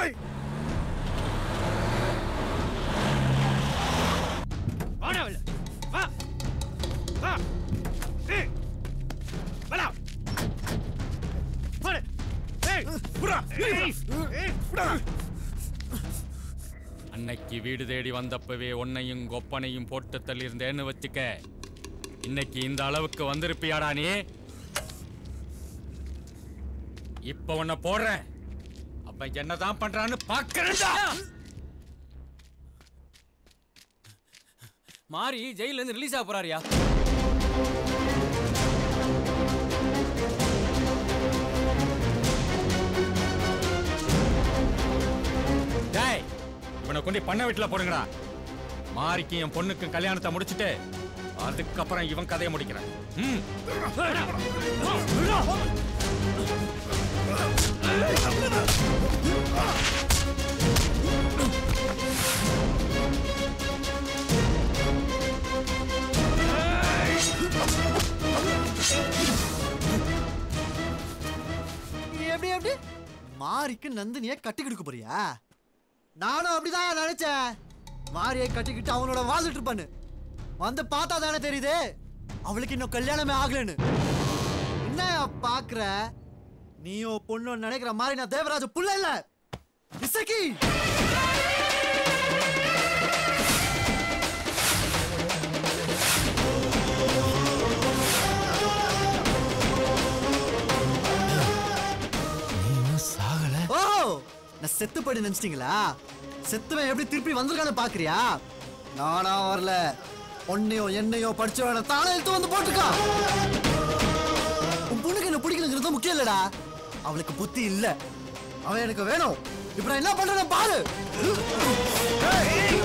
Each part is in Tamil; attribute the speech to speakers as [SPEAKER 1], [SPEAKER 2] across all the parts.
[SPEAKER 1] வாடா வெளில. வா வா ஏய் வாடா போடு ஏய் புறா ஏய் ஏய் புறா
[SPEAKER 2] அன்னைக்கு வீடு தேடி வந்தப்பவே உன்னையும் கொப்பனையும் போட்டு தள்ளியிருந்தேன்னு வச்சுக்க இன்னைக்கு இந்த அளவுக்கு வந்திருப்பியாடா நீ இப்ப உன்னை போடுறேன் அப்ப என்னதான் பண்றான்னு பாக்குறேன்டா
[SPEAKER 3] மாறி ஜெயில இருந்து ரிலீஸ் ஆக போறாருயா
[SPEAKER 2] டேய் இவனை கொண்டு பண்ண வீட்டுல போடுங்கடா மாரிக்கும் என் பொண்ணுக்கும் கல்யாணத்தை முடிச்சிட்டு அதுக்கப்புறம் இவன் கதையை முடிக்கிறேன் ம்
[SPEAKER 4] நீ எப்படி எப்படி மாரிக்கு நந்தினிய கட்டி கொடுக்க போறியா நானும் அப்படிதான் நினைச்சேன் மாரியை கட்டிக்கிட்டு அவனோட வாழ்ந்துட்டு இருப்பான்னு வந்து பார்த்தா தானே தெரியுது அவளுக்கு இன்னும் கல்யாணமே ஆகலன்னு என்ன பாக்குற நீயும் பொண்ணு நினைக்கிற மாதிரி நான் தேவராஜ புள்ள இல்ல இசக்கி ஓ நான் செத்து போயிட்டு நினைச்சிட்டீங்களா செத்துவன் எப்படி திருப்பி வந்திருக்கான்னு பாக்குறியா நானா வரல உன்னையோ என்னையோ படிச்சவன தானே எடுத்து வந்து போட்டுக்கா உன் பொண்ணுக்கு என்ன பிடிக்கணுங்கிறது முக்கியம் இல்லடா அவளுக்கு புத்தி இல்ல அவன் எனக்கு வேணும் இப்ப நான் என்ன பண்றேன் பாரு ஏய்!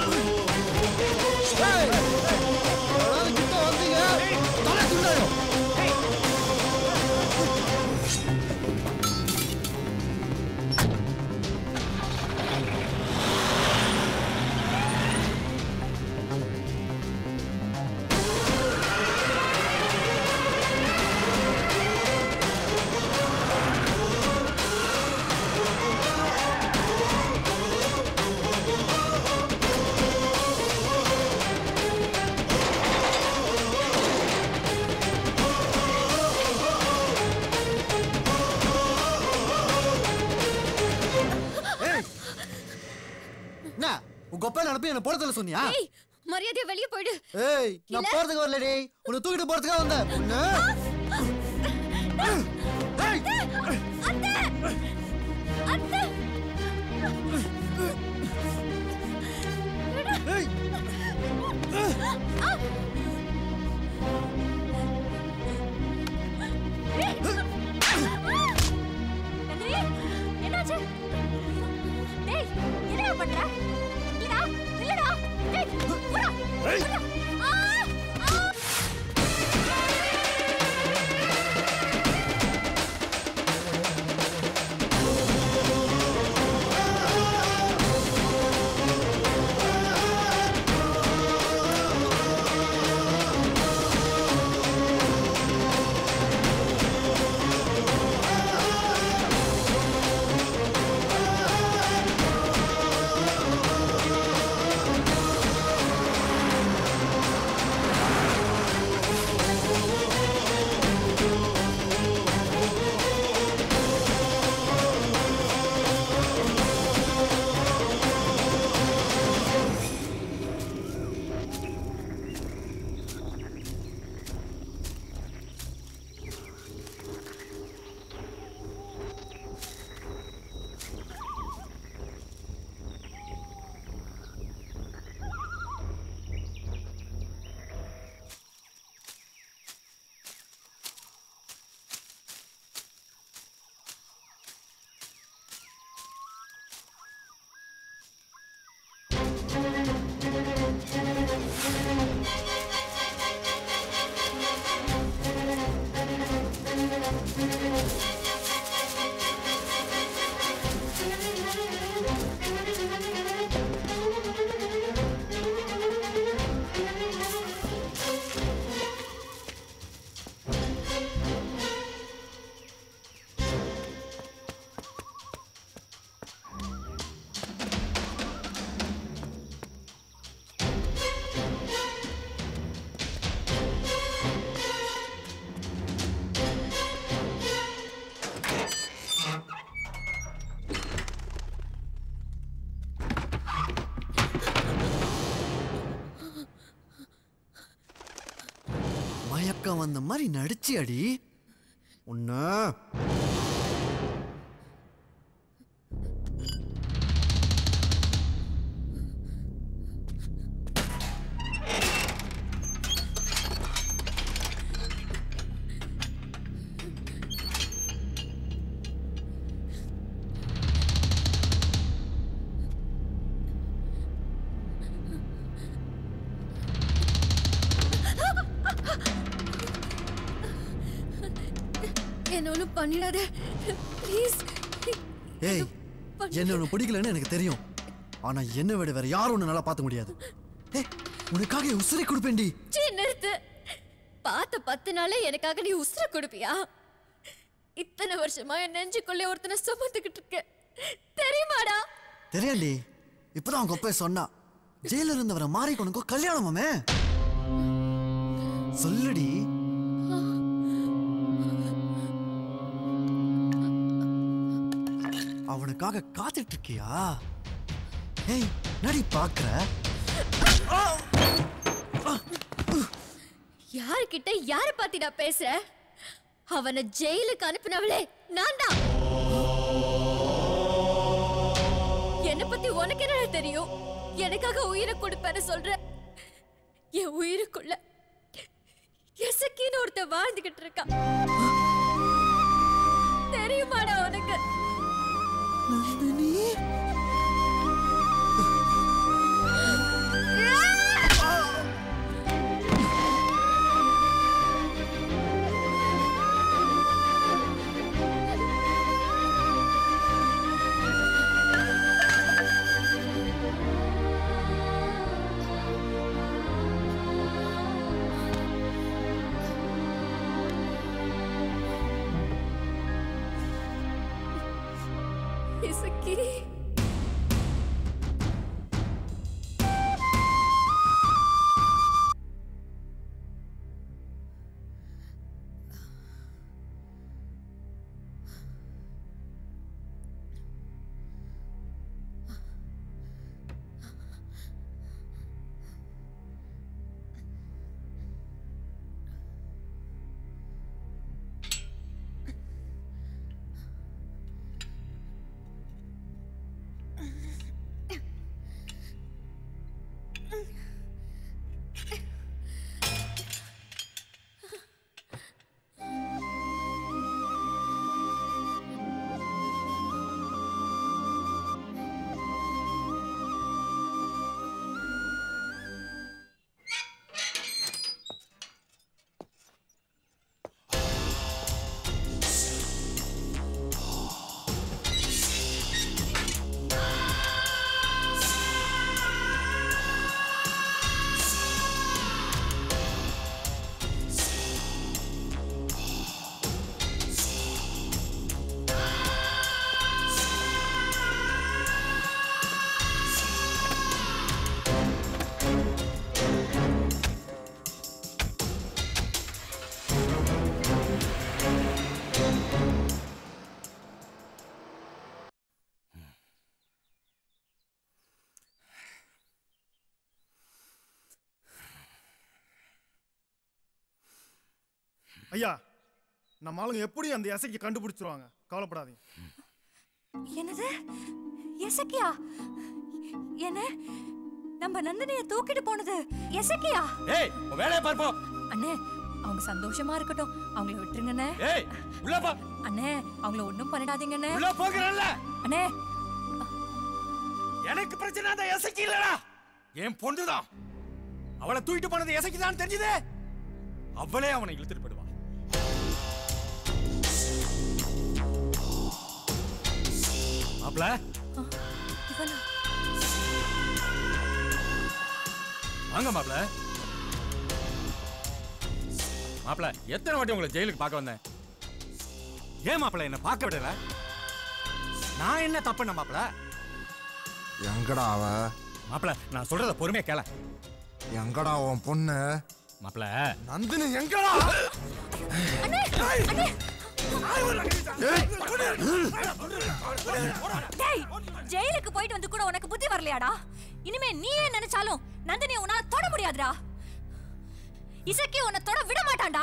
[SPEAKER 4] ஏய்! யாராவது கிட்ட வந்தீங்க, தலை துண்டாயிடும். ஏய்! என்ன உன் கொப்பையில அனுப்பி என்ன போடத்துல சொன்னியா
[SPEAKER 5] ஏய் மரியாதையா வெளிய போயிடு
[SPEAKER 4] ஏய் நான்
[SPEAKER 5] இல்ல.
[SPEAKER 4] போறதுக்கு வரலடி உன்னை தூக்கிட்டு போறதுக்காக வந்தேன் உன்னை ஏய்!
[SPEAKER 5] அத்தை அத்தை
[SPEAKER 4] ஏய்!
[SPEAKER 5] நந்தினி, என்னாச்சு டேய் என்னடா பண்ற இல்லடா இல்லடா டேய் போடா போடா. ஆ ஆ
[SPEAKER 4] ஏய் படம் வந்த மாதிரி நடிச்சு அடி உன்ன
[SPEAKER 5] என்ன ஒன்றும் பண்ணிடாத ப்ளீஸ்
[SPEAKER 4] ஏய் என்ன உனக்கு பிடிக்கலன்னு எனக்கு தெரியும் ஆனா என்ன விட வேற யாரும் உன்னை நல்லா பார்த்த முடியாது ஏய் உனக்காக என் உசுரை கொடுப்பேன்டி
[SPEAKER 5] சீ நிறுத்து பார்த்த பத்து நாளே எனக்காக நீ உசுர கொடுப்பியா இத்தனை வருஷமா என் நெஞ்சுக்குள்ளே ஒருத்தனை சுமந்துக்கிட்டு இருக்க தெரியுமாடா
[SPEAKER 4] தெரியாண்டி இப்பதான் அவங்க அப்பா சொன்னா ஜெயில இருந்தவரை மாறி உனக்கு கல்யாணமாமே சொல்லுடி அவனுக்காக காத்துட்டு இருக்கியா ஏய் நடி பாக்குற
[SPEAKER 5] யாருக்கிட்ட யார பத்தி நான் பேசுறேன் அவனை ஜெயிலுக்கு அனுப்பினவளே நான் தான் என்ன பத்தி உனக்கு என்ன தெரியும் எனக்காக உயிரை கொடுப்பேன்னு சொல்ற என் உயிருக்குள்ள எசக்கின்னு ஒருத்தன் வாழ்ந்துகிட்டு இருக்கான் தெரியுமாடா உனக்கு
[SPEAKER 4] நந்தினி
[SPEAKER 5] இசக்கி
[SPEAKER 1] ஐயா நம்ம ஆளுங்க எப்படி அந்த எசைக்கு கண்டுபிடிச்சிருவாங்க கவலைப்படாதீங்க
[SPEAKER 6] என்னது எசக்கியா என்ன நம்ம நந்தினிய தூக்கிட்டு போனது எசக்கியா
[SPEAKER 2] ஏய் உன் வேலையை பார்ப்போம்
[SPEAKER 6] அண்ணே அவங்க சந்தோஷமா இருக்கட்டும் அவங்கள விட்டுருங்கண்ணே
[SPEAKER 2] ஏய் உள்ள போ
[SPEAKER 6] அண்ணே அவங்கள ஒண்ணும் பண்ணிடாதீங்கண்ணே
[SPEAKER 2] உள்ள போகிறல்ல
[SPEAKER 6] அண்ணே
[SPEAKER 2] எனக்கு பிரச்சனை அந்த எசைக்கு இல்லடா என் பொண்ணுதான் அவளை தூக்கிட்டு போனது எசைக்கு தான் தெரிஞ்சது அவளே அவனை இழுத்துட்டு போயிடுவா மாப்ள
[SPEAKER 6] இவனா
[SPEAKER 2] வாங்க மாப்ள மாப்ள எத்தனை வாட்டி உங்களை ஜெயிலுக்கு பார்க்க வந்தேன் ஏன் மாப்ள என்ன பார்க்க விடல நான் என்ன தப்புண்ண மாப்ள
[SPEAKER 7] எங்கடா அவ
[SPEAKER 2] மாப்ள நான் சொல்றத பொறுமையா கேள
[SPEAKER 7] எங்கடா உன் பொண்ணு
[SPEAKER 2] மாப்ள
[SPEAKER 7] நந்தினி எங்கடா
[SPEAKER 6] டேய் ஜெயிலுக்கு போயிட்டு வந்து கூட உனக்கு புத்தி வரலையாடா இனிமே நீ ஏன் நினைச்சாலும் நந்தினியை உன்னால தொட முடியாதுடா இசக்கி உன்னை தொட விட மாட்டான்டா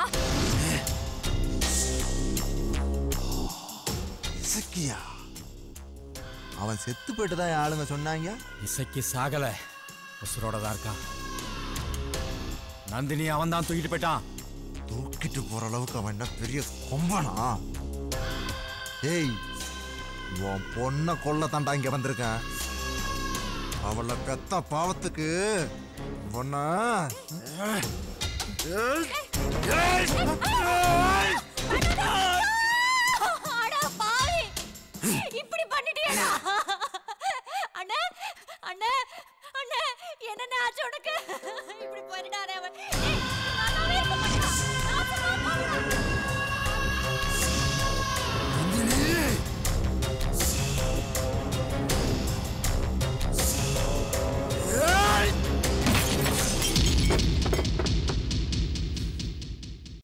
[SPEAKER 7] இசக்கியா அவன் செத்து போயிட்டு தான் ஆளுங்க சொன்னாங்க
[SPEAKER 2] இசைக்கு சாகல உசுரோட தான் இருக்கான் நந்தினி அவன் தான் தூக்கிட்டு போயிட்டான்
[SPEAKER 7] தூக்கிட்டு போற அளவுக்கு அவன் என்ன பெரிய கொம்பனா ஏய் உன் பொண்ணை கொல்ல தாண்டா இங்க வந்திருக்கேன் அவளை பெத்த பாவத்துக்கு பொண்ண
[SPEAKER 6] அட பாவி இப்படி பண்ணிட்டியடா அண்ணே அண்ணே அண்ணே என்னண்ணே ஆச்சு உனக்கு இப்படி பண்ணிட்டாரே அவன் ஏய்,